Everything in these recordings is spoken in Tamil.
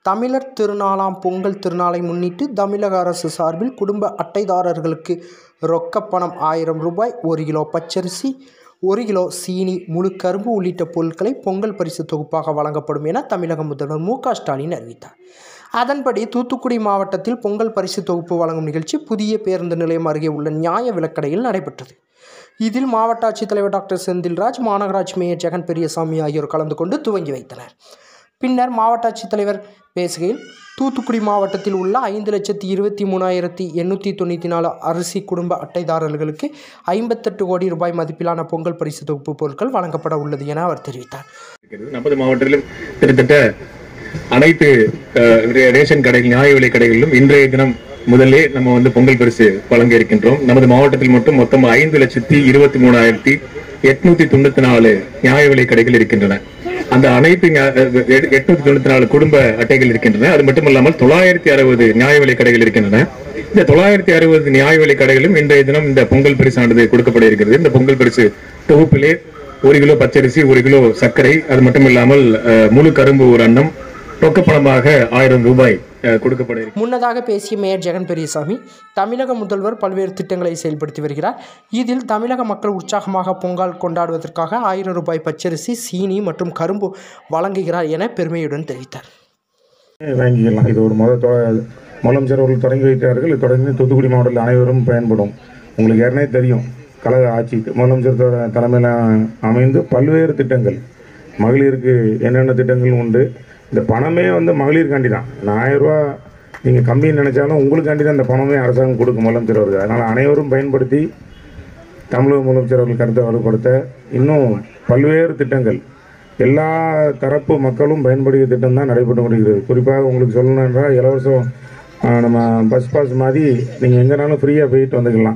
தமிழர் திருநாளாம் பொங்கல் திருநாளை முன்னிட்டு தமிழக அரசு சார்பில் குடும்ப அட்டைதாரர்களுக்கு ரொக்கப்பணம் ஆயிரம் ரூபாய் ஒரு கிலோ பச்சரிசி ஒரு கிலோ சீனி முழு கரும்பு உள்ளிட்ட பொருட்களை பொங்கல் பரிசு தொகுப்பாக வழங்கப்படும் என தமிழக முதல்வர் மு க ஸ்டாலின் அறிவித்தார் அதன்படி தூத்துக்குடி மாவட்டத்தில் பொங்கல் பரிசு தொகுப்பு வழங்கும் நிகழ்ச்சி புதிய பேருந்து நிலையம் அருகே உள்ள நியாய விலக்கடையில் நடைபெற்றது இதில் மாவட்ட ஆட்சித்தலைவர் டாக்டர் செந்தில்ராஜ் மாநகராட்சி மேயர் ஜெகன் பெரியசாமி ஆகியோர் கலந்து கொண்டு துவங்கி வைத்தனர் பின்னர் மாவட்ட ஆட்சித்தலைவர் பேசுகையில் தூத்துக்குடி மாவட்டத்தில் உள்ள ஐந்து லட்சத்தி இருபத்தி மூணாயிரத்தி எண்ணூற்றி தொண்ணூற்றி நாலு அரிசி குடும்ப அட்டைதாரர்களுக்கு ஐம்பத்தெட்டு கோடி ரூபாய் மதிப்பிலான பொங்கல் பரிசு தொகுப்பு பொருட்கள் வழங்கப்பட உள்ளது என அவர் தெரிவித்தார் இருக்கிறது நமது மாவட்டத்திலும் கிட்டத்தட்ட அனைத்து அஹ், ரே- ரேஷன் கடைகள் நியாய விலை கடைகளிலும் இன்றைய தினம் முதல்லே நம்ம வந்து பொங்கல் பரிசு வழங்க இருக்கின்றோம் நமது மாவட்டத்தில் மட்டும் மொத்தம் ஐந்து லட்சத்தி இருபத்தி மூணாயிரத்தி எட்நூத்தி தொண்ணூத்தி நாலு நியாய விலை கடைகள் இருக்கின்றன அந்த அனைத்து நியா- அஹ், எ- எட்நூத்தி தொண்ணூத்தி நாலு குடும்ப அட்டைகள் இருக்கின்றன அது மட்டுமல்லாமல் தொள்ளாயிரத்தி அறுபது நியாய விலை கடைகள் இருக்கின்றன இந்த தொள்ளாயிரத்தி அறுபது நியாய விலை கடைகளும் இன்றைய தினம் இந்த பொங்கல் பரிசானது கொடுக்கப்பட இருக்கிறது இந்த பொங்கல் பரிசு தொகுப்பிலே ஒரு கிலோ பச்சரிசி ஒரு கிலோ சர்க்கரை அது மட்டும் இல்லாமல் அஹ், முழு கரும்பு ஒரு அன்னம் ரொக்கப்பணமாக ஆயிரம் ரூபாய் அஹ், கொடுக்கப்பட இருக்கிறது. முன்னதாக பேசிய மேயர் ஜெகன் பெரியசாமி தமிழக முதல்வர் பல்வேறு திட்டங்களை செயல்படுத்தி வருகிறார் இதில் தமிழக மக்கள் உற்சாகமாக பொங்கல் கொண்டாடுவதற்காக ஆயிரம் ரூபாய் பச்சரிசி சீனி மற்றும் கரும்பு வழங்குகிறார் என பெருமையுடன் தெரிவித்தார் வாங்கிக்கலாம் இது ஒரு முத தொ- முதலமைச்சர் அவர்கள் தொடங்கி வைத்தார்கள் இது தொடர்ந்து தூத்துக்குடி மாவட்டத்தில் அனைவரும் பயன்படும் உங்களுக்கு ஏற்கனவே தெரியும் கழக ஆட்சி முதலமைச்சர் த- தலைமையில் அமைந்து பல்வேறு திட்டங்கள் மகளிருக்கு என்னென்ன திட்டங்கள் உண்டு இந்த பணமே வந்து மகளிருக்காண்டி தான் இந்த ஆயிரம் ரூபா நீங்கள் கம்மின்னு நினைச்சாலும் உங்களுக்காண்டி தான் இந்த பணமே அரசாங்கம் கொடுக்கும் முதலமைச்சர் அவர்கள் அதனால் அனைவரும் பயன்படுத்தி தமிழக முதலமைச்சர் அவர்கள் கருத்தை வலுப்படுத்த இன்னும் பல்வேறு திட்டங்கள் எல்லா தரப்பு மக்களும் பயன்படுகிற திட்டம் தான் நடைபெற்று கொண்டிருக்கிறது குறிப்பாக உங்களுக்கு சொல்லணும் என்றால் இலவசம் ஆ, நம்ம பஸ் பாஸ் மாதிரி நீங்கள் எங்கேனாலும் ஃப்ரீயாக போயிட்டு வந்துக்கலாம்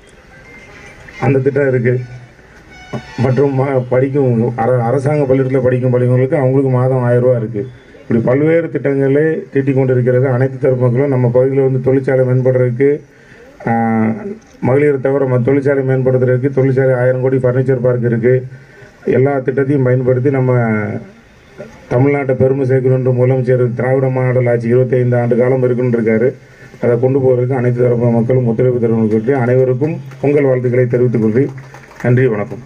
அந்த திட்டம் இருக்குது மற்றும் ம- படிக்கும் அர அரசாங்க பள்ளிக்கூடத்தில் படிக்கும் பள்ளிகளுக்கு அவங்களுக்கு மாதம் ஆயிரம் ரூபா இருக்குது இப்படி பல்வேறு திட்டங்களை தீட்டிக் கொண்டிருக்கிறது அனைத்து தரப்பு மக்களும் நம்ம பகுதியில் வந்து தொழிற்சாலை மேம்படுறதுக்கு ஆஹ், மகளிர் தவிர மற்ற தொழிற்சாலை மேம்படுத்துறதுக்கு தொழிற்சாலை ஆயிரம் கோடி ஃபர்னிச்சர் பார்க் இருக்குது எல்லா திட்டத்தையும் பயன்படுத்தி நம்ம தமிழ்நாட்டை பெருமை சேர்க்கணுன்ற முதலமைச்சர் திராவிட மாடல் ஆட்சி இருபத்தி ஐந்து ஆண்டு காலம் இருக்குன்னு இருக்காரு அதை கொண்டு போவதற்கு அனைத்து தரப்பு மக்களும் ஒத்துழைப்பு தருவது குறித்து அனைவருக்கும் பொங்கல் வாழ்த்துக்களை தெரிவித்துக் கொள்கிறேன் நன்றி வணக்கம்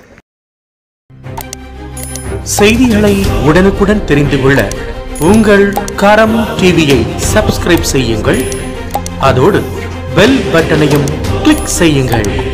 செய்திகளை உடனுக்குடன் தெரிந்து கொள்ள உங்கள் கரம் டிவியை சப்ஸ்கிரைப் செய்யுங்கள் அதோடு பெல் பட்டனையும் கிளிக் செய்யுங்கள்